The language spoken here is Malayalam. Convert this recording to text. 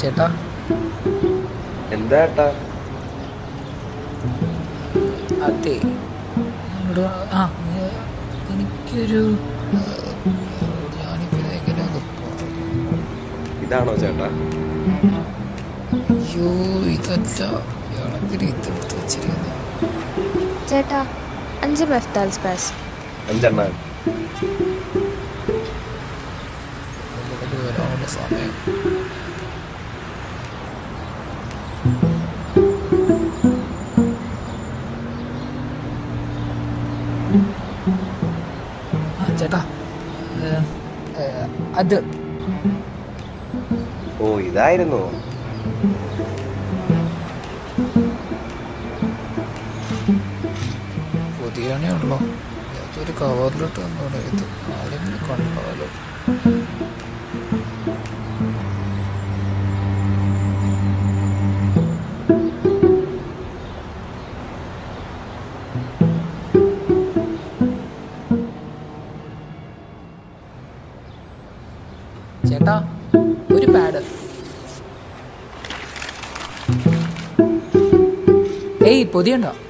ചേട്ടാ എന്താ ഏട്ടാ അതെ ഇവിടെ ആ ഏ, എനിക്കൊരു ഏ, ഞാനിപ്പോ ഇതെങ്ങനെയൊന്ന് പറയും ഇതാണോ ചേട്ടാ അയ്യോ ഇതല്ല ഇയാളെങ്കിലും ഇതെടുത്ത് വെച്ചിരിക്കുന്നത് ചേട്ടാ അഞ്ച് മെഫ്താൽ സ്പാസ് അഞ്ചെണ്ണ ഇവിടെ വരാനുള്ള സമയം ആ ചേട്ടാ ഏ, ഏ, അത് ഓ ഇതായിരുന്നു പുതിയണേ ഉള്ളോ അതൊരു കവറിലിട്ട് വന്നോടെ ഇത് ആരെങ്കിലും കണ്ടാലോ ചേട്ടാ ഒരു പാഡ് ഏയ് പൊതിയണ്ട